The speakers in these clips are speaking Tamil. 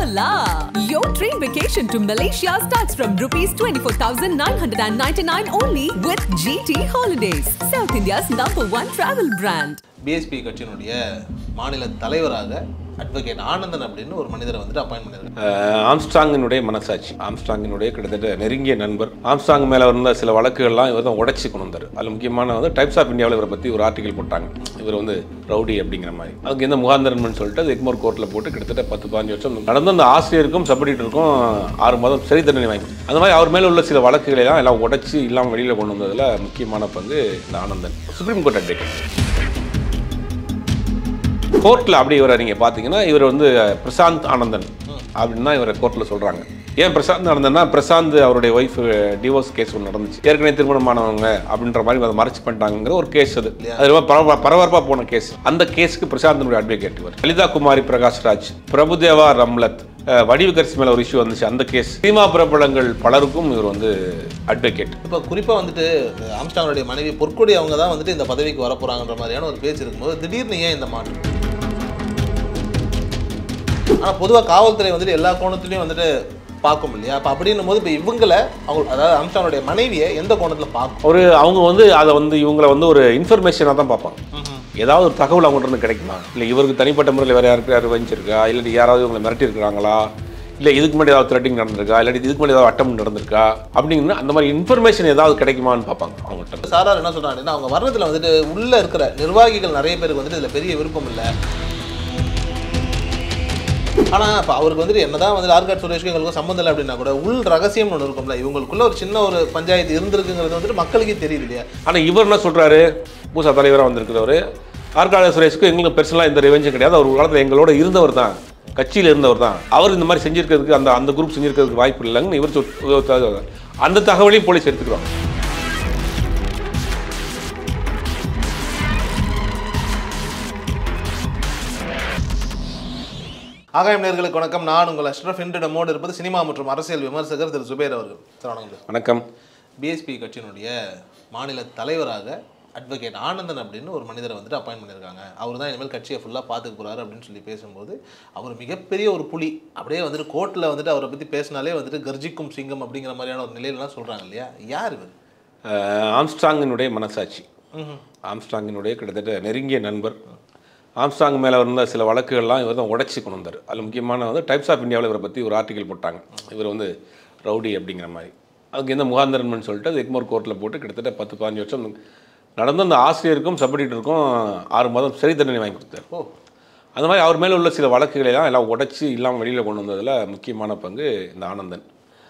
la! Your dream vacation to Malaysia starts from rupees 24,999 only with GT Holidays, South India's number one travel brand. BSP கட்சியினுடைய மாநில தலைவராக அட்வொகேட் ஆனந்தன் அப்படின்னு ஒரு மனிதரை வந்துட்டு அப்பாயின் பண்ணியிருக்காங்க அஹ் ஆம்ஸ்ட்ராங்கினுடைய மனசாட்சி ஆம்ஸ்ட்ராங்கினுடைய கிட்டத்தட்ட நெருங்கிய நண்பர் ஆம்ஸ்ட்ராங் மேலே இருந்த சில வழக்குகள்லாம் இவர் தான் உடச்சி கொண்டு வந்தார் அதில் முக்கியமான வந்து டைப்ஸ் ஆஃப் இந்தியாவில் இவரை பற்றி ஒரு ஆர்டிகல் போட்டாங்க இவர் வந்து ரவுடி அப்படிங்கிற மாதிரி அதுக்கு எந்த முகாந்திரம்னு சொல்லிட்டு அது எக்மோர் கோர்ட்டில் போட்டு கிட்டத்தட்ட பத்து பதினஞ்சு வருஷம் நடந்த அந்த ஆசிரியருக்கும் சப்டிட்டருக்கும் ஆறு மாதம் சிறை தண்டனை வாங்கி அது மாதிரி அவர் மேலே உள்ள சில வழக்குகளை தான் எல்லாம் உடச்சி இல்லாமல் வெளியில் கொண்டு வந்ததில் முக்கியமான பங்கு இந்த ஆனந்தன் சுப்ரீம் கோர்ட் அட்வொகேட் கோர்ட்டில் அப்படி இவரை நீங்கள் பார்த்தீங்கன்னா இவர் வந்து பிரசாந்த் ஆனந்தன் அப்படின்னு தான் இவரை கோர்ட்டில் சொல்கிறாங்க ஏன் பிரசாந்த் ஆனந்தன்னா பிரசாந்த் அவருடைய ஒய்ஃப் டிவோர்ஸ் கேஸ் ஒன்று நடந்துச்சு ஏற்கனவே திருமணமானவங்க அப்படின்ற மாதிரி அதை மறைச்சு பண்ணிட்டாங்கிற ஒரு கேஸ் அது அது ரொம்ப பரவ பரபரப்பாக போன கேஸ் அந்த கேஸுக்கு பிரசாந்தனுடைய அட்வொகேட் இவர் லலிதா குமாரி பிரகாஷ்ராஜ் பிரபுதேவா ரம்லத் அஹ், வடிவுகரிசி மேலே ஒரு இஷ்யூ வந்துச்சு அந்த கேஸ் சினிமா பிரபலங்கள் பலருக்கும் இவர் வந்து அட்வொகேட் இப்போ குறிப்பாக வந்துட்டு இந்த ஆம்ஸ்டாங்களுடைய மனைவி பொற்கொடி அவங்க தான் வந்துட்டு இந்த பதவிக்கு வர போகிறாங்கன்ற மாதிரியான ஒரு பேச்சு இருக்கும்போது திடீர்னு ஏன் இந்த மாற்றம் ஆனால் பொதுவாக காவல்துறை வந்துட்டு எல்லா கோணத்துலையும் வந்துட்டு பார்க்கும் இல்லையா அப்போ அப்படின்னும் போது இப்போ இவங்களை அவங்க அதாவது ஆம்ஸ்டாங்களுடைய மனைவியை எந்த கோணத்தில் பார்க்கும் ஒரு அவங்க வந்து அதை வந்து இவங்களை வந்து ஒரு இன்ஃபர்மேஷனாக தான் பார்ப்பாங்க ஏதாவது ஒரு தகவல் அவங்கள்ட்ட இருந்து கிடைக்குமா இல்லை இவருக்கு தனிப்பட்ட முறையில் வேறு யாருக்கு யாரும் வஞ்சிருக்கா இல்லாட்டி யாராவது இவங்களை மிரட்டி இருக்கிறாங்களா இல்லை இதுக்கு முன்னாடி ஏதாவது த்ரெட்டிங் நடந்திருக்கா இல்லாட்டி இதுக்கு முன்னாடி ஏதாவது அட்டம் நடந்திருக்கா அப்படிங்கிற அந்த மாதிரி இன்ஃபர்மேஷன் ஏதாவது கிடைக்குமான்னு பார்ப்பாங்க அவங்கள்ட்ட சாரார் என்ன சொல்றாங்கன்னா அவங்க வர்றதுல வந்துட்டு உள்ள இருக்கிற நிர்வாகிகள் நிறைய பேருக்கு வந்துட்டு இதுல பெரிய விருப்பம் இல்லை ஆனா இப்போ அவருக்கு வந்துட்டு என்னதான் வந்து ஆர்காட் சுரேஷ்க்கு எங்களுக்கும் சம்மந்தம் இல்லை அப்படின்னா கூட உள் ரகசியம்னு ஒன்று இருக்கும்ல இவங்களுக்குள்ள ஒரு சின்ன ஒரு பஞ்சாயத்து இருந்திருக்குங்கிறது வந்துட்டு மக்களுக்கே தெரியுது இல்லையா ஆனால் இவர் என்ன சொல்கிறாரு பூசா தலைவராக வந்திருக்கிறவர் ஆர்காட சுரேஷ்க்கு எங்களுக்கு பெர்சனலாக இந்த ரிவெஞ்சும் கிடையாது அவர் ஒரு காலத்தில் எங்களோட இருந்தவர் தான் கட்சியில் இருந்தவர் தான் அவர் இந்த மாதிரி செஞ்சிருக்கிறதுக்கு அந்த அந்த குரூப் செஞ்சிருக்கிறதுக்கு வாய்ப்பு இல்லைன்னு இவர் சொல் அந்த தகவலையும் போலீஸ் எடுத்துக்கிறாங்க ஆகாயம் நேர்களுக்கு வணக்கம் நான் உங்கள் அஷ்ரஃப் இன்று நம்மோடு இருப்பது சினிமா மற்றும் அரசியல் விமர்சகர் திரு சுபேர் அவர்கள் சார் வணக்கம் சார் வணக்கம் பிஎஸ்பி கட்சியினுடைய மாநில தலைவராக அட்வொகேட் ஆனந்தன் அப்படின்னு ஒரு மனிதரை வந்துட்டு அப்பாயின் பண்ணியிருக்காங்க அவர் தான் இனிமேல் கட்சியை ஃபுல்லாக பார்த்துக்க போகிறாரு அப்படின்னு சொல்லி பேசும்போது அவர் மிகப்பெரிய ஒரு புலி அப்படியே வந்துட்டு கோர்ட்டில் வந்துட்டு அவரை பற்றி பேசினாலே வந்துட்டு கர்ஜிக்கும் சிங்கம் அப்படிங்கிற மாதிரியான ஒரு நிலையிலலாம் சொல்கிறாங்க இல்லையா யார் இவர் அஹ் ஆம்ஸ்ட்ராங்கினுடைய மனசாட்சி ஆம்ஸ்ட்ராங்கினுடைய கிட்டத்தட்ட நெருங்கிய நண்பர் ஆம்ஸ்ட்ராங் மேலே இருந்த சில வழக்குகள்லாம் இவர் தான் உடச்சி கொண்டு வந்தார் அதில் முக்கியமான வந்து டைப்ஸ் ஆஃப் இந்தியாவில் இவரை பற்றி ஒரு ஆர்டிக்கல் போட்டாங்க இவர் வந்து ரவுடி அப்படிங்கிற மாதிரி அதுக்கு எந்த முகாந்திரம்னு சொல்லிட்டு அது எக்மோர் கோர்ட்டில் போட்டு கிட்டத்தட்ட பத்து பதினஞ்சு வருஷம் நடந்த அந்த ஆசிரியருக்கும் சப்டிட்டருக்கும் ஆறு மாதம் சிறை தண்டனை வாங்கி கொடுத்தார் ஓ அந்த மாதிரி அவர் மேலே உள்ள சில வழக்குகளை தான் எல்லாம் உடச்சி இல்லாமல் வெளியில் கொண்டு வந்ததில் முக்கியமான பங்கு இந்த ஆனந்தன்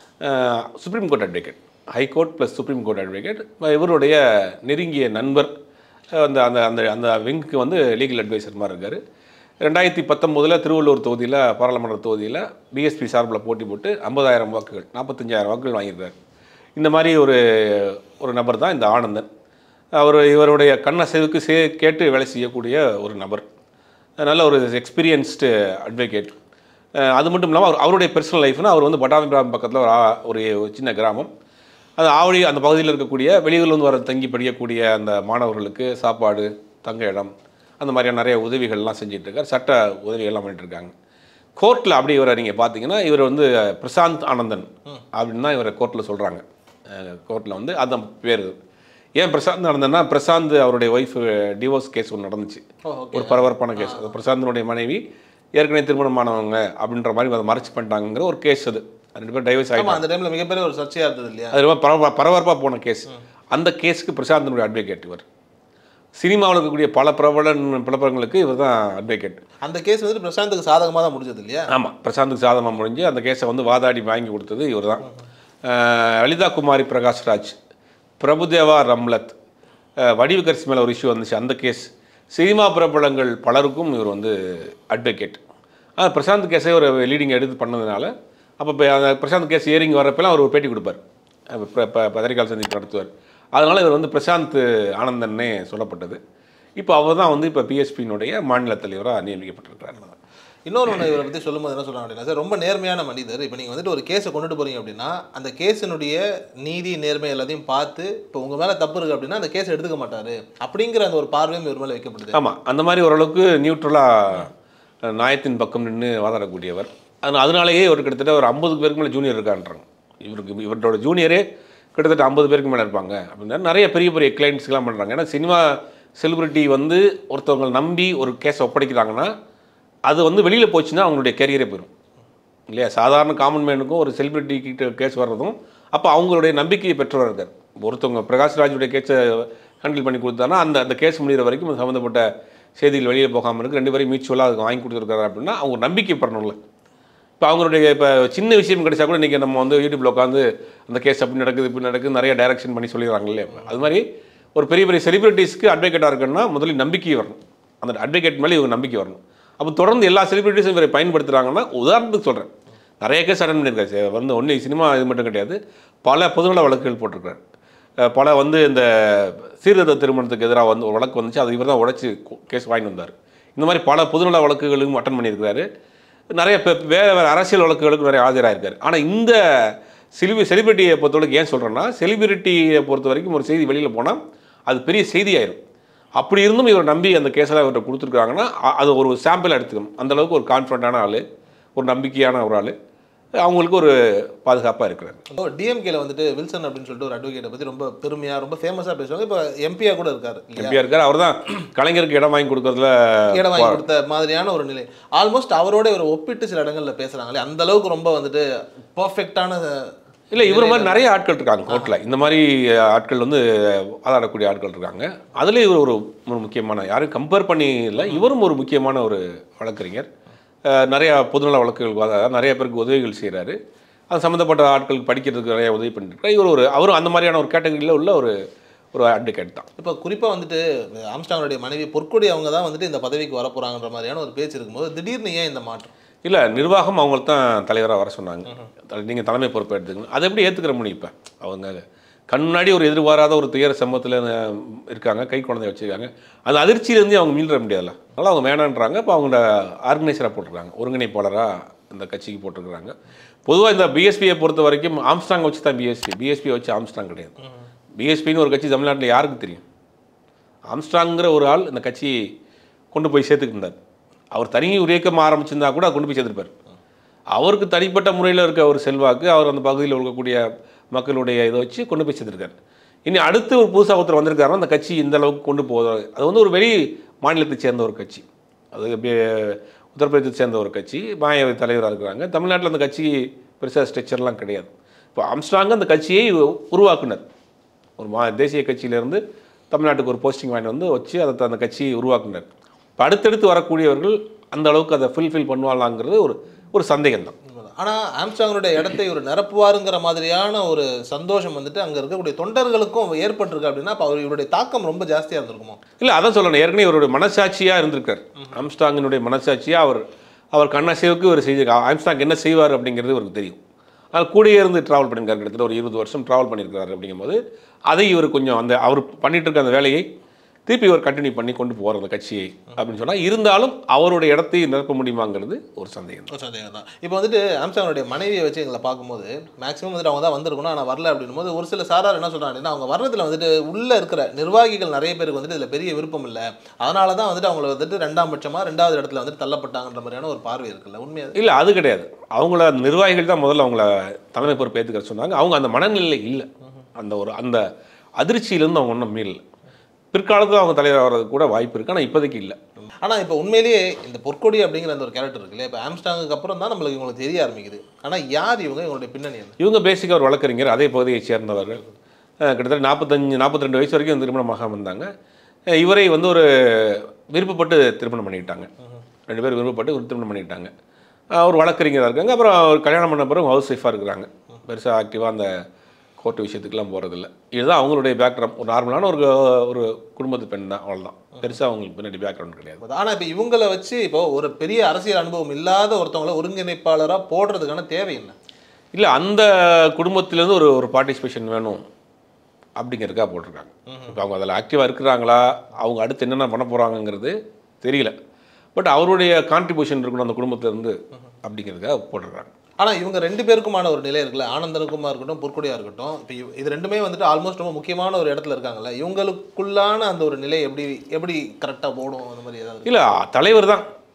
அஹ் supreme court advocate high court plus supreme court advocate இவருடைய நெருங்கிய நண்பர் அஹ் அந்த அந்த அந்த அந்த விங்குக்கு வந்து லீகல் அட்வைசர் மாதிரி இருக்கார் ரெண்டாயிரத்தி பத்தொம்போதில் திருவள்ளூர் தொகுதியில் பாராளுமன்ற தொகுதியில் பிஎஸ்பி சார்பில் போட்டி போட்டு ஐம்பதாயிரம் வாக்குகள் நாற்பத்தஞ்சாயிரம் வாக்குகள் வாங்கியிருக்கார் இந்த மாதிரி ஒரு ஒரு நபர் தான் இந்த ஆனந்தன் அவர் இவருடைய கண்ணசைவுக்கு சே கேட்டு வேலை செய்யக்கூடிய ஒரு நபர் நல்ல ஒரு எக்ஸ்பீரியன்ஸ்டு அட்வொகேட் அது மட்டும் இல்லாமல் அவர் அவருடைய பர்சனல் லைஃப்னா அவர் வந்து பட்டாபிராம் பக்கத்தில் ஒரு ஆ- ஒரு சின்ன கிராமம் அது ஆவடி அந்த பகுதியில் இருக்கக்கூடிய வெளியூர்லேருந்து வர தங்கி படிக்கக்கூடிய அந்த மாணவர்களுக்கு சாப்பாடு தங்க இடம் அந்த மாதிரியான நிறைய உதவிகள்லாம் செஞ்சுட்டு இருக்கார் சட்ட உதவிகள்லாம் பண்ணிட்டு இருக்காங்க கோர்ட்டில் அப்படி இவரை நீங்கள் பார்த்தீங்கன்னா இவர் வந்து பிரசாந்த் ஆனந்தன் அப்படின்னு தான் இவரை கோர்ட்டில் சொல்கிறாங்க கோர்ட்டில் வந்து அந்த பேர் ஏன் பிரசாந்த் ஆனந்தன்னா பிரசாந்த் அவருடைய ஒய்ஃப் டிவோர்ஸ் கேஸ் ஒன்று நடந்துச்சு ஓ, okay. ஒரு பரபரப்பான கேஸ் அது பிரசாந்தனுடைய மனைவி ஏற்கனவே திருமணமானவங்க அப்படின்ற மாதிரி அதை மறைச்சு பண்ணிட்டாங்கிற ஒரு கேஸ் அது ரெண்டு பேரும் டைவர்ஸ் ஆமா ஆகிட்டாங்க அந்த டைம்ல மிகப்பெரிய ஒரு சர்ச்சையா இருந்தது இல்லையா அது ரொம்ப பரப பரபரப்பாக போன கேஸ் அந்த கேஸுக்கு பிரசாந்தனுடைய அட்வொகேட் இவர் சினிமாவில் இருக்கக்கூடிய பல பிரபலன் பிரபலங்களுக்கு இவர் தான் அட்வொகேட் அந்த கேஸ் வந்துட்டு பிரசாந்துக்கு சாதகமாக தான் முடிஞ்சது இல்லையா ஆமாம் பிரசாந்துக்கு சாதமாக முடிஞ்சு அந்த கேஸை வந்து வாதாடி வாங்கி கொடுத்தது இவர் தான் லலிதா குமாரி பிரகாஷ்ராஜ் பிரபுதேவா ரம்லத் அஹ், வடிவுகரிசி மேலே ஒரு இஷ்யூ வந்துச்சு அந்த கேஸ் சினிமா பிரபலங்கள் பலருக்கும் இவர் வந்து அட்வொகேட் ஆனால் பிரசாந்த் கேஸை ஒரு லீடிங் எடுத்து பண்ணதுனால அப்போ இப்போ அந்த பிரசாந்த் கேஸ் ஏறிங்க வரப்பெல்லாம் அவர் ஒரு பேட்டி கொடுப்பார் இப்போ பத்திரிகையாளர் சந்திப்பு நடத்துவார் அதனால் இவர் வந்து பிரசாந்த் ஆனந்தன்னே சொல்லப்பட்டது இப்போ அவர் தான் வந்து இப்போ பிஎஸ்பியினுடைய மாநில தலைவராக நியமிக்கப்பட்டிருக்கிறார் இன்னொரு ஒன்று இவரை பற்றி சொல்லும்போது என்ன சொல்கிறாங்க அப்படின்னா சார் ரொம்ப நேர்மையான மனிதர் இப்போ நீங்கள் வந்துட்டு ஒரு கேஸை கொண்டுட்டு போறீங்க அப்படின்னா அந்த கேஸினுடைய நீதி நேர்மை எல்லாத்தையும் பார்த்து இப்போ உங்கள் மேலே தப்பு இருக்குது அப்படின்னா அந்த கேஸை எடுத்துக்க மாட்டாரு அப்படிங்கிற அந்த ஒரு பார்வையும் இவர் மேலே வைக்கப்படுது ஆமாம் அந்த மாதிரி ஓரளவுக்கு நியூட்ரலாக நியாயத்தின் பக்கம் நின்று வாதாடக்கூடியவர் அது அதனாலேயே ஒரு கிட்டத்தட்ட ஒரு ஐம்பது பேருக்கு மேலே ஜூனியர் இருக்கான்றாங்க இவருக்கு இவரோட ஜூனியரே கிட்டத்தட்ட ஐம்பது பேருக்கு மேலே இருப்பாங்க அப்படின்னா நிறைய பெரிய பெரிய கிளைண்ட்ஸ்க்கெலாம் பண்ணுறாங்க ஏன்னா சினிமா செலிபிரிட்டி வந்து ஒருத்தவங்களை நம்பி ஒரு கேஸ் ஒப்படைக்கிறாங்கன்னா அது வந்து வெளியில் போச்சுன்னா அவங்களுடைய கேரியரே போயிடும் இல்லையா சாதாரண காமன் மேனுக்கும் ஒரு செலிபிரிட்டி கிட்ட கேஸ் வர்றதும் அப்போ அவங்களுடைய நம்பிக்கையை பெற்றவர் இருக்கார் ஒருத்தவங்க பிரகாஷ்ராஜுடைய கேஸை ஹேண்டில் பண்ணி கொடுத்தாருன்னா அந்த அந்த கேஸ் முடிகிற வரைக்கும் அது சம்மந்தப்பட்ட செய்திகள் வெளியில் போகாமல் இருக்கு ரெண்டு பேரும் மியூச்சுவலாக அதுக்கு வாங்கி கொடுத்துருக்காரு அப்படின்னா அவங்க நம்பிக்கை பெறணும்ல இப்போ அவங்களுடைய இப்போ சின்ன விஷயம் கிடைச்சா கூட இன்றைக்கி நம்ம வந்து யூடியூப்ல உட்காந்து அந்த கேஸ் அப்படி நடக்குது இப்படி நடக்குது நிறைய டைரக்ஷன் பண்ணி சொல்லிடுறாங்க இல்லையா இப்ப. அது மாதிரி ஒரு பெரிய பெரிய செலிபிரிட்டிஸ்க்கு அட்வொகேட்டாக இருக்குன்னா முதலில் நம்பிக்கை வரணும் அந்த அட்வொகேட் மேலே இவங்க நம்பிக்கை வரணும் அப்போ தொடர்ந்து எல்லா செலிபிரிட்டிஸும் இவரை பயன்படுத்துகிறாங்கன்னா உதாரணத்துக்கு சொல்கிறேன் நிறைய கேஸ் அட்டன் பண்ணியிருக்காரு சே- வந்து ஒன்லி சினிமா இது மட்டும் கிடையாது பல பொதுநல வழக்குகள் போட்டிருக்காரு அஹ் பல வந்து இந்த சீர்திருத்த திருமணத்துக்கு எதிராக வந்து ஒரு வழக்கு வந்துச்சு அது இவர் தான் உடச்சி கேஸ் வாங்கிட்டு வந்தார் இந்த மாதிரி பல பொதுநல வழக்குகளும் அட்டன் பண்ணியிருக்காரு நிறைய பெ- வேறு வேறு அரசியல் வழக்குகளுக்கு நிறைய ஆஜராயிருக்காரு ஆனால் இந்த செலிபி செலிபிரிட்டியை பொறுத்தவரைக்கும் ஏன் சொல்கிறேன்னா செலிபிரிட்டியை பொறுத்த வரைக்கும் ஒரு செய்தி வெளியில் போனால் அது பெரிய செய்தியாயிரும் அப்படி இருந்தும் இவர் நம்பி அந்த கேஸில் இவர்கிட்ட கொடுத்துருக்காங்கன்னா அ- அது ஒரு சாம்பிள் எடுத்துக்கணும் அந்த அளவுக்கு ஒரு கான்ஃபிடண்ட்டான ஆள் ஒரு நம்பிக்கையான ஒரு ஆள் அவங்களுக்கு ஒரு பாதுகாப்பாக இருக்கிறார் இப்போ டிஎம்கேல வந்துட்டு வில்சன் அப்படின்னு சொல்லிட்டு ஒரு அட்வொகேட்டை பற்றி ரொம்ப பெருமையா ரொம்ப ஃபேமஸாக பேசுவாங்க இப்போ எம்பியா கூட இருக்காரு இல்லையா எம்பியாக இருக்கார் அவர் தான் கலைஞருக்கு இடம் வாங்கி கொடுக்கறதுல இடம் வாங்கி கொடுத்த மாதிரியான ஒரு நிலை ஆல்மோஸ்ட் அவரோட ஒரு ஒப்பிட்டு சில இடங்கள்ல பேசுறாங்களே அந்த அளவுக்கு ரொம்ப வந்துட்டு பர்ஃபெக்டான இல்லை இவர் மாதிரி நிறைய ஆட்கள் இருக்காங்க கோர்ட்டில் இந்த மாதிரி ஆட்கள் வந்து வாதாடக்கூடிய ஆட்கள் இருக்காங்க அதுலேயும் இவர் ஒரு ஒரு முக்கியமான யாரும் கம்பேர் பண்ணி இல்லை இவரும் ஒரு முக்கியமான ஒரு வழக்கறிஞர் அஹ், நிறைய பொதுநல வழக்குகள் வாதாட நிறைய பேருக்கு உதவிகள் செய்கிறாரு அது சம்மந்தப்பட்ட ஆட்களுக்கு படிக்கிறதுக்கு நிறைய உதவி பண்ணிட்டு இருக்காரு. இவர் ஒரு அவரும் அந்த மாதிரியான ஒரு கேட்டகரியில் உள்ள ஒரு ஒரு அட்வொகேட் தான் இப்போ குறிப்பாக வந்துட்டு ஆம்ஸ்டாங்களுடைய மனைவி பொற்கொடி அவங்க தான் வந்துட்டு இந்த பதவிக்கு வரப்போறாங்கன்ற மாதிரியான ஒரு பேச்சு இருக்கும்போது திடீர்னு ஏன் இந்த மாற்றம் இல்லை நிர்வாகம் அவங்கள தான் தலைவராக வர சொன்னாங்க நீங்கள் தலைமை பொறுப்பு எடுத்துக்கணும் அதை எப்படி ஏற்றுக்கிற முடியும் இப்போ அவங்க கண் முன்னாடி ஒரு எதிர்பாராத ஒரு துயர சம்பவத்தில் இருக்காங்க கை குழந்தைய வச்சுருக்காங்க அந்த அதிர்ச்சியிலேருந்து அவங்க மீள முடியாதுல்ல அதனால் அவங்க வேணான்றாங்க இப்போ அவங்கள ஆர்கனைசராக போட்டிருக்காங்க ஒருங்கிணைப்பாளராக இந்த கட்சிக்கு போட்டிருக்கிறாங்க பொதுவாக இந்த பிஎஸ்பியை பொறுத்த வரைக்கும் ஆம்ஸ்டாங் வச்சு தான் பிஎஸ்பி பிஎஸ்பியை வச்சு ஆம்ஸ்டாங் கிடையாது பிஎஸ்பின்னு ஒரு கட்சி தமிழ்நாட்டில் யாருக்கு தெரியும் ஆம்ஸ்ட்ராங்கிற ஒரு ஆள் இந்த கட்சியை கொண்டு போய் சேர்த்துக்கிட்டு இருந்தார் அவர் தனி ஒரு இயக்கம் ஆரம்பிச்சிருந்தா கூட கொண்டு போய் சேர்த்துருப்பார் அவருக்கு தனிப்பட்ட முறையில் இருக்க ஒரு செல்வாக்கு அவர் அந்த பகுதியில் இருக்கக்கூடிய மக்களுடைய இதை வச்சு கொண்டு போய் சேர்த்துருக்காரு இனி அடுத்து ஒரு புதுசாக ஒருத்தர் வந்திருக்காருன்னா அந்த கட்சி இந்த அளவுக்கு கொண்டு போகுது அது வந்து ஒரு வெளி மாநிலத்தை சேர்ந்த ஒரு கட்சி அது அப்படியே உத்தரப்பிரதேசத்தை சேர்ந்த ஒரு கட்சி மாயாவதி தலைவராக இருக்கிறாங்க தமிழ்நாட்டில் அந்த கட்சி பெருசாக ஸ்ட்ரக்சர்லாம் கிடையாது இப்போ ஆம்ஸ்ட்ராங் அந்த கட்சியை உருவாக்குனர் ஒரு மா தேசிய கட்சியிலேருந்து தமிழ்நாட்டுக்கு ஒரு போஸ்டிங் வாங்கிட்டு வந்து வச்சு அதை அந்த கட்சியை உருவாக்குனர் இப்போ அடுத்தடுத்து வரக்கூடியவர்கள் அந்த அளவுக்கு அதை ஃபுல்ஃபில் பண்ணுவாங்களாங்கிறது ஒரு ஒரு சந்தேகம் தான் ஆனால் ஆம்ஸ்டாங்களுடைய இடத்தை ஒரு நிரப்புவாருங்கிற மாதிரியான ஒரு சந்தோஷம் வந்துட்டு அங்கே இருக்கக்கூடிய தொண்டர்களுக்கும் ஏற்பட்டிருக்கு அப்படின்னா அப்போ அவர் இவருடைய தாக்கம் ரொம்ப ஜாஸ்தியாக இருந்திருக்குமோ இல்லை அதான் சொல்லணும் ஏற்கனவே இவருடைய மனசாட்சியாக இருந்திருக்கார் ஆம்ஸ்டாங்கினுடைய மனசாட்சியாக அவர் அவர் கண்ணசைவுக்கு இவர் செஞ்சிருக்கார் ஆம்ஸ்டாங் என்ன செய்வார் அப்படிங்கிறது இவருக்கு தெரியும் ஆனால் கூடயே இருந்து ட்ராவல் பண்ணியிருக்காரு கிட்டத்தட்ட ஒரு இருபது வருஷம் ட்ராவல் பண்ணியிருக்காரு அப்படிங்கும்போது அதை இவர் கொஞ்சம் அந்த அவர் பண்ணிட்டு இருக்க அந்த வேலையை திருப்பி இவர் கண்டினியூ பண்ணி கொண்டு போகிற அந்த கட்சியை அப்படின்னு சொன்னால் இருந்தாலும் அவருடைய இடத்தை நிரப்ப முடியுமாங்கிறது ஒரு சந்தேகம் தான் ஒரு சந்தேகம் தான் இப்போ வந்துட்டு ஆம்ஸ்டாங்களுடைய மனைவியை வச்சு எங்களை பார்க்கும்போது மேக்ஸிமம் வந்துட்டு அவங்க தான் வந்திருக்கணும் ஆனால் வரல அப்படின்னும் போது ஒரு சில சாரார் என்ன சொல்கிறாங்க அப்படின்னா அவங்க வர்றதுல வந்துட்டு உள்ளே இருக்கிற நிர்வாகிகள் நிறைய பேருக்கு வந்துட்டு இதில் பெரிய விருப்பம் இல்லை அதனால தான் வந்துட்டு அவங்கள வந்துட்டு ரெண்டாம் பட்சமாக ரெண்டாவது இடத்துல வந்துட்டு தள்ளப்பட்டாங்கன்ற மாதிரியான ஒரு பார்வை இருக்குல்ல உண்மையாக இல்லை அது கிடையாது அவங்கள நிர்வாகிகள் தான் முதல்ல அவங்கள தலைமை பொறுப்பு ஏற்றுக்கிற சொன்னாங்க அவங்க அந்த மனநிலை இல்லை அந்த ஒரு அந்த அதிர்ச்சியிலேருந்து அவங்க ஒன்றும் மீறல பிற்காலத்தில் அவங்க தலைவர் வர்றதுக்கு கூட வாய்ப்பு இருக்குது ஆனால் இப்போதைக்கு இல்லை ஆனால் இப்போ உண்மையிலேயே இந்த பொற்கொடி அப்படிங்கிற அந்த ஒரு கேரக்டர் இருக்குல்ல இப்போ ஆம்ஸ்டாங்குக்கு அப்புறம் தான் நம்மளுக்கு இவங்களுக்கு தெரிய ஆரம்பிக்குது ஆனால் யார் இவங்க இவங்களுடைய பின்னணி என்ன இவங்க பேசிக்காக ஒரு வழக்கறிஞர் அதே பகுதியை சேர்ந்தவர்கள் அஹ் கிட்டத்தட்ட நாற்பத்தஞ்சு நாற்பத்தி ரெண்டு வயசு வரைக்கும் திருமணமாக வந்தாங்க அஹ் இவரை வந்து ஒரு விருப்பப்பட்டு திருமணம் பண்ணிக்கிட்டாங்க ரெண்டு பேரும் விருப்பப்பட்டு ஒரு திருமணம் பண்ணிக்கிட்டாங்க அஹ் ஒரு வழக்கறிஞராக இருக்காங்க அப்புறம் அவர் கல்யாணம் பண்ண பிறகு ஹவுஸ் ஒய்ஃபாக இருக்கிறாங்க பெருசாக ஆக்டிவாக அந்த கோர்ட்டு விஷயத்துக்குலாம் போகிறதில்ல இதுதான் அவங்களுடைய பேக்ரவுண்ட் ஒரு நார்மலான ஒரு ஒரு குடும்பத்து பெண் தான் அவ்வளோதான் பெருசாக அவங்களுக்கு பின்னாடி பேக்ரவுண்ட் கிடையாது ஆனால் இப்போ இவங்கள வச்சு இப்போ ஒரு பெரிய அரசியல் அனுபவம் இல்லாத ஒருத்தவங்கள ஒருங்கிணைப்பாளராக போடுறதுக்கான தேவை என்ன இல்லை அந்த குடும்பத்திலேருந்து ஒரு ஒரு பார்ட்டிசிபேஷன் வேணும் அப்படிங்கிறதுக்காக போட்டிருக்காங்க இப்போ அவங்க அதில் ஆக்டிவாக இருக்கிறாங்களா அவங்க அடுத்து என்னென்ன பண்ண போகிறாங்கங்கிறது தெரியல பட் அவருடைய கான்ட்ரிபியூஷன் இருக்கணும் அந்த குடும்பத்திலேருந்து அப்படிங்கிறதுக்காக போட்டிருக்காங்க ஆனால் இவங்க ரெண்டு பேருக்குமான ஒரு நிலை இருக்குல்ல ஆனந்தனுக்குமா இருக்கட்டும் பொற்கொடியாக இருக்கட்டும் இப்போ இவ- இது ரெண்டுமே வந்துட்டு ஆல்மோஸ்ட் ரொம்ப முக்கியமான ஒரு இடத்துல இருக்காங்கல்ல இவங்களுக்குள்ளான அந்த ஒரு நிலை எப்படி எப்படி கரெக்டாக போடும் அந்த மாதிரி ஏதாவது இல்லை தலைவர் தான்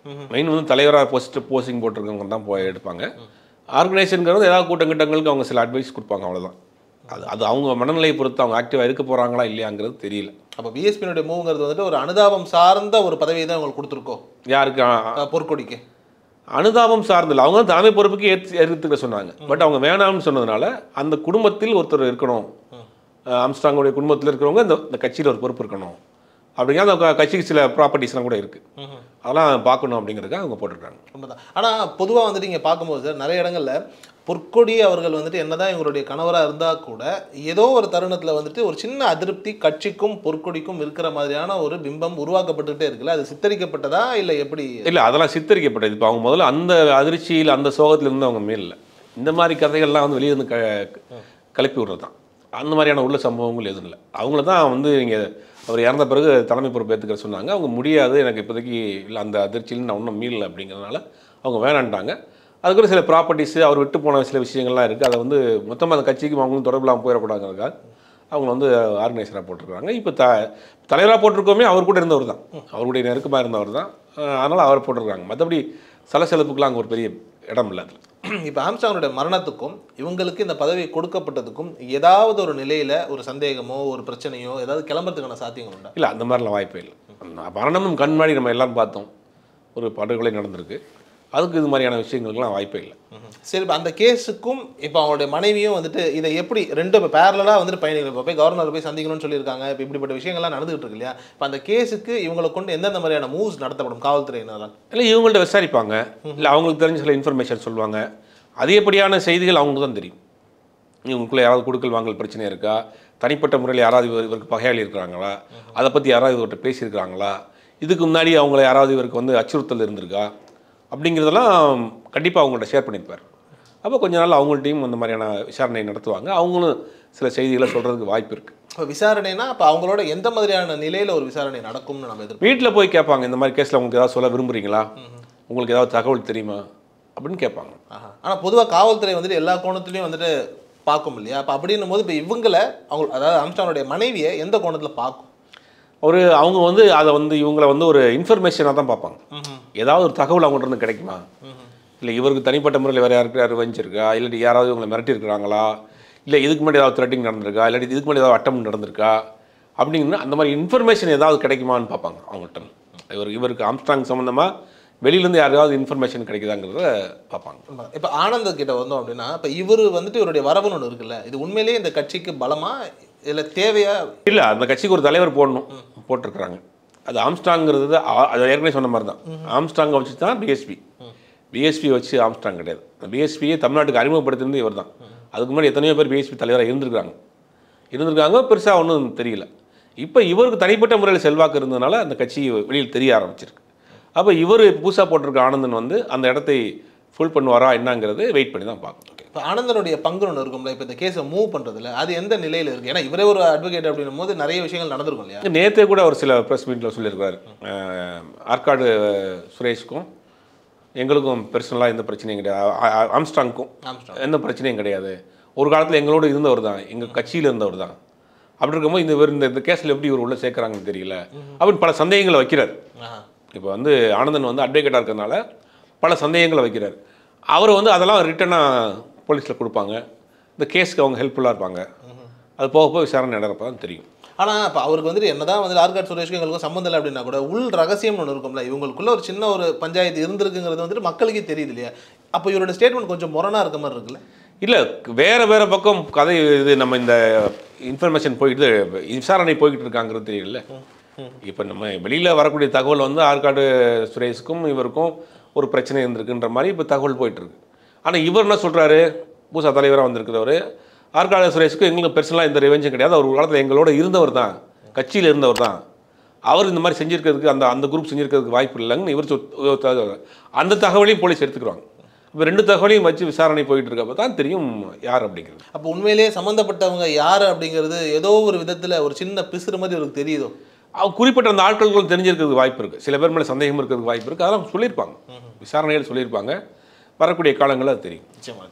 மெயின் வந்து தலைவராக போஸ்ட் போஸ்டிங் போட்டிருக்கவங்க தான் போய் எடுப்பாங்க ஆர்கனைசேஷனுங்கிறது ஏதாவது கூட்டம் கிட்டங்களுக்கு அவங்க சில அட்வைஸ் கொடுப்பாங்க அவ்வளவுதான் அது அது அவங்க மனநிலையை பொறுத்து அவங்க ஆக்டிவாக இருக்க போகிறாங்களா இல்லையாங்கிறது தெரியல அப்போ பிஎஸ்பியினுடைய மூவ்ங்கிறது வந்துட்டு ஒரு அனுதாபம் சார்ந்த ஒரு பதவியை தான் உங்களுக்கு கொடுத்துருக்கோம் யாருக்கு அ- அஹ், பொற்கொடிக்கு அனுதாபம் சார்ந்தில்ல அவங்க தான் தலைமை பொறுப்புக்கு ஏற்று ஏற்றுக்க சொன்னாங்க பட் அவங்க வேணாம்னு சொன்னதுனால அந்த குடும்பத்தில் ஒருத்தர் இருக்கணும் அஹ் ஆம்ஸ்டாங்குடைய குடும்பத்தில் இருக்கிறவங்க இந்த இந்த கட்சியில் ஒரு பொறுப்பு இருக்கணும் அப்படிங்கிற அந்த க- கட்சிக்கு சில ப்ராப்பர்ட்டிஸ்லாம் கூட இருக்குது அதெல்லாம் பார்க்கணும் அப்படிங்கிறதுக்காக அவங்க போட்டிருக்காங்க உண்மைதான் ஆனால் பொதுவாக வந்துட்டு இங்கே பார்க்கும்போது சார் நிறைய இடங்கள்ல பொற்கொடி அவர்கள் வந்துட்டு என்னதான் இவங்களுடைய கணவராக இருந்தால் கூட ஏதோ ஒரு தருணத்தில் வந்துட்டு ஒரு சின்ன அதிருப்தி கட்சிக்கும் பொற்கொடிக்கும் இருக்கிற மாதிரியான ஒரு பிம்பம் உருவாக்கப்பட்டுகிட்டே இருக்குல்ல அது சித்தரிக்கப்பட்டதா இல்லை எப்படி இல்லை அதெல்லாம் சித்தரிக்கப்பட்டது இப்போ அவங்க முதல்ல அந்த அதிர்ச்சியில் அந்த சோகத்தில் இருந்து அவங்க மேலில் இந்த மாதிரி கதைகள்லாம் வந்து வெளியே வந்து க கிளப்பி விடுறது தான் அந்த மாதிரியான உள்ள சம்பவங்கள் எதுவும் இல்லை அவங்கள தான் வந்து நீங்கள் அவர் இறந்த பிறகு தலைமை பொறுப்பு ஏற்றுக்கிற சொன்னாங்க அவங்க முடியாது எனக்கு இப்போதைக்கு இல்லை அந்த அதிர்ச்சியில் நான் ஒன்றும் மீளல அப்படிங்கிறதுனால அவங்க வேணான்ட்டாங்க அதுக்கு சில ப்ராப்பர்ட்டிஸு அவர் விட்டு போன சில விஷயங்கள்லாம் இருக்குது அதை வந்து மொத்தமாக அந்த கட்சிக்கும் அவங்களும் தொடர்பு இல்லாமல் போயிடக்கூடாதுங்கிறதுக்காக அவங்க வந்து ஆர்கனைசராக போட்டிருக்காங்க இப்போ த தலைவராக போட்டிருக்கோமே அவர் கூட இருந்தவர் தான் அவருடைய நெருக்கமாக இருந்தவர் தான் அதனால் அவர் போட்டிருக்காங்க மற்றபடி சலசலப்புக்கெலாம் அங்கே ஒரு பெரிய இடம் இல்லை அதில் இப்போ ஆம்ஸ்டாங்கனுடைய மரணத்துக்கும் இவங்களுக்கு இந்த பதவி கொடுக்கப்பட்டதுக்கும் ஏதாவது ஒரு நிலையில் ஒரு சந்தேகமோ ஒரு பிரச்சனையோ ஏதாவது கிளம்புறதுக்கான சாத்தியங்கள் உண்டா இல்லை அந்த மாதிரிலாம் வாய்ப்பே இல்லை மரணமும் கண் முன்னாடி நம்ம எல்லாரும் பார்த்தோம் ஒரு படுகொலை நடந்திருக்கு அதுக்கு இது மாதிரியான விஷயங்களுக்கெல்லாம் வாய்ப்பே இல்லை சரி இப்போ அந்த கேஸுக்கும் இப்போ அவங்களுடைய மனைவியும் வந்துட்டு இதை எப்படி ரெண்டு இப்போ பேரலாக வந்துட்டு பயணிகள் இப்போ போய் கவர்னர் போய் சந்திக்கணும்னு சொல்லியிருக்காங்க இப்போ இப்படிப்பட்ட விஷயங்கள்லாம் நடந்துகிட்டு இருக்கு இல்லையா இப்போ அந்த கேஸுக்கு இவங்களை கொண்டு எந்தெந்த மாதிரியான மூவ்ஸ் நடத்தப்படும் காவல்துறையினரால் இல்லை இவங்கள்ட்ட விசாரிப்பாங்க இல்லை அவங்களுக்கு தெரிஞ்ச சில இன்ஃபர்மேஷன் சொல்லுவாங்க அதிகப்படியான செய்திகள் அவங்களுக்கு தான் தெரியும் இவங்களுக்குள்ள யாராவது கொடுக்கல் வாங்கல் பிரச்சனை இருக்கா தனிப்பட்ட முறையில் யாராவது இவர் இவருக்கு பகையாளி இருக்கிறாங்களா அதை பற்றி யாராவது இவர்கிட்ட பேசியிருக்கிறாங்களா இதுக்கு முன்னாடி அவங்கள யாராவது இவருக்கு வந்து அச்சுறுத்தல் இருந்திருக்கா அப்படிங்கிறதெல்லாம் கண்டிப்பாக அவங்கள்ட்ட ஷேர் பண்ணியிருப்பார் அப்போ கொஞ்ச நாள் அவங்கள்ட்டையும் அந்த மாதிரியான விசாரணை நடத்துவாங்க அவங்களும் சில செய்திகளை சொல்கிறதுக்கு வாய்ப்பு இருக்குது இப்போ விசாரணைனா அப்போ அவங்களோட எந்த மாதிரியான நிலையில் ஒரு விசாரணை நடக்கும்னு நம்ம எதிர்பார்க்கணும் வீட்டில் போய் கேட்பாங்க இந்த மாதிரி கேஸில் உங்களுக்கு ஏதாவது சொல்ல விரும்புகிறீங்களா உங்களுக்கு ஏதாவது தகவல் தெரியுமா அப்படின்னு கேட்பாங்க ஆஹா ஆனால் பொதுவாக காவல்துறை வந்துட்டு எல்லா கோணத்துலையும் வந்துட்டு பார்க்கும் இல்லையா அப்போ அப்படின்னும் போது இப்போ இவங்களை அவங்க அதாவது அம்ஸ்டானுடைய மனைவியை எந்த கோணத்தில் பார்க்கும் ஒரு அவங்க வந்து அதை வந்து இவங்களை வந்து ஒரு இன்ஃபர்மேஷனாக தான் பார்ப்பாங்க ஏதாவது ஒரு தகவல் அவங்கள்ட்ட இருந்து கிடைக்குமா இல்லை இவருக்கு தனிப்பட்ட முறையில் வேறு யாருக்கு ரிவெஞ்ச் இருக்கா இல்லாட்டி யாராவது இவங்களை மிரட்டியிருக்கிறாங்களா இல்லை இதுக்கு முன்னாடி ஏதாவது த்ரெட்டிங் நடந்திருக்கா இல்லாட்டி இதுக்கு முன்னாடி ஏதாவது அட்டம் நடந்திருக்கா அப்படிங்கன்னா அந்த மாதிரி இன்ஃபர்மேஷன் ஏதாவது கிடைக்குமான்னு பார்ப்பாங்க அவங்கள்ட்ட இவர் இவருக்கு ஆம்ஸ்டாங் சம்மந்தமாக வெளியிலேருந்து யாராவது இன்ஃபர்மேஷன் கிடைக்குதாங்கிறத பார்ப்பாங்க இப்போ ஆனந்த கிட்ட வந்தோம் அப்படின்னா இப்போ இவர் வந்துட்டு இவருடைய வரவுன்னு ஒன்று இருக்குல்ல இது உண்மையிலேயே இந்த கட்சிக்கு பலமா இல்லை தேவையா இல்லை அந்த கட்சிக்கு ஒரு தலைவர் போடணும் போட்டிருக்கிறாங்க அது ஆம்ஸ்டாங்கிறது ஆ- அது ஏற்கனவே சொன்ன மாதிரி தான் ஆம்ஸ்டாங்கை வச்சு தான் பிஎஸ்பி பிஎஸ்பி வச்சு ஆம்ஸ்டாங் கிடையாது பிஎஸ்பியை தமிழ்நாட்டுக்கு அறிமுகப்படுத்தினது இவர் தான் அதுக்கு முன்னாடி எத்தனையோ பேர் பிஎஸ்பி தலைவராக இருந்திருக்காங்க இருந்திருக்காங்க பெருசாக ஒன்றும் தெரியல இப்போ இவருக்கு தனிப்பட்ட முறையில் செல்வாக்கு இருந்ததுனால அந்த கட்சி வெளியில் தெரிய ஆரம்பிச்சிருக்கு அப்போ இவர் புதுசாக போட்டிருக்க ஆனந்தன் வந்து அந்த இடத்தை ஃபுல் பண்ணுவாரா என்னங்கிறது வெயிட் பண்ணி தான் பார்க்கணும் இப்போ ஆனந்தனுடைய பங்கு ஒன்று இருக்கும்ல இப்போ இந்த கேஸை மூவ் பண்ணுறதுல அது எந்த நிலையில் இருக்குது ஏன்னா இவரே ஒரு அட்வொகேட் அப்படின்னும் போது நிறைய விஷயங்கள் நடந்திருக்கும் இல்லையா நேற்றே கூட ஒரு சில ப்ரெஸ் மீட்டில் சொல்லியிருக்காரு அஹ், ஆற்காடு சுரேஷ்க்கும் எங்களுக்கும் பர்சனலாக எந்த பிரச்சனையும் கிடையாது ஆ- ஆ- ஆம்ஸ்டாங்க்கும் ஆம்ஸ்டாங். எந்த பிரச்சனையும் கிடையாது ஒரு காலத்தில் எங்களோட இருந்தவர் தான் எங்கள் கட்சியில் இருந்தவர் தான் அப்படி இருக்கும்போது இந்த இவர் இந்த இந்த கேஸில் எப்படி இவர் உள்ள சேர்க்குறாங்கன்னு தெரியல அப்படின்னு பல சந்தேகங்களை வைக்கிறார் ஆஹா இப்போ வந்து ஆனந்தன் வந்து அட்வொகேட்டாக இருக்கிறதுனால பல சந்தேகங்களை வைக்கிறார் அவர் வந்து அதெல்லாம் ரிட்டனாக போலீஸில் கொடுப்பாங்க இந்த கேஸ்க்கு அவங்க ஹெல்ப்ஃபுல்லாக இருப்பாங்க அது போக போக விசாரணை நடக்கிறப்ப தான் தெரியும் ஆனால் இப்போ அவருக்கு வந்துட்டு என்னதான் வந்து ஆர்காட் சுரேஷ்க்கு எங்களுக்கும் சம்மந்தம் இல்லை அப்படின்னா கூட உள் ரகசியம்னு ஒன்று இருக்கும்ல இவங்களுக்குள்ள ஒரு சின்ன ஒரு பஞ்சாயத்து இருந்திருக்குங்கிறது வந்துட்டு மக்களுக்கே தெரியுது இல்லையா அப்போ இவரோட ஸ்டேட்மெண்ட் கொஞ்சம் முரணா இருக்க மாதிரி இருக்குல்ல இல்லை வேறு வேறு பக்கம் கதை இது நம்ம இந்த இன்ஃபர்மேஷன் போயிட்டு விசாரணை போய்கிட்டு இருக்காங்கிறது தெரியல இப்போ நம்ம வெளியில் வரக்கூடிய தகவல் வந்து ஆற்காடு சுரேஷுக்கும் இவருக்கும் ஒரு பிரச்சனை இருந்திருக்குன்ற மாதிரி இப்போ தகவல் போயிட்டுருக்கு ஆனால் இவர் என்ன சொல்கிறாரு பூசா தலைவராக வந்திருக்கிறவர் ஆற்காடு சுரேஷுக்கு எங்களுக்கு பெர்சனலாக எந்த ரிவெஞ்சும் கிடையாது அவர் ஒரு காலத்தில் எங்களோட இருந்தவர் தான் கட்சியில் இருந்தவர் தான் அவர் இந்த மாதிரி செஞ்சிருக்கிறதுக்கு அந்த அந்த குரூப் செஞ்சிருக்கிறதுக்கு வாய்ப்பு இல்லைங்கன்னு இவர் சொ- அந்த தகவலையும் போலீஸ் எடுத்துக்கிறாங்க இப்போ ரெண்டு தகவலையும் வச்சு விசாரணை போயிட்டு இருக்கப்ப தான் தெரியும் யார் அப்படிங்கிறது அப்போ உண்மையிலேயே சம்மந்தப்பட்டவங்க யார் அப்படிங்கிறது ஏதோ ஒரு விதத்தில் ஒரு சின்ன பிசுறு மாதிரி அவருக்கு தெரியுதோ அவங்க குறிப்பிட்ட அந்த ஆட்களுக்கும் தெரிஞ்சிருக்கிறதுக்கு வாய்ப்பு இருக்குது சில பேர் மேலே சந்தேகம் இருக்கிறதுக்கு வாய்ப்பு இருக்குது அதெல்லாம் சொல்லியிருப்பாங்க விசாரணைகள் சொல்லியிருப்பாங்க வரக்கூடிய காலங்களில் அது தெரியும் நிச்சயமா நிச்சயமா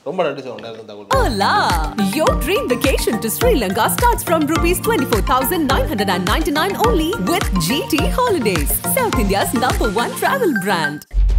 ரொம்ப நன்றி சார் நேரத்துக்கு தகவல் Hola! Your dream vacation to Sri Lanka starts from rupees 24,999 only with GT Holidays, South India's number one travel brand.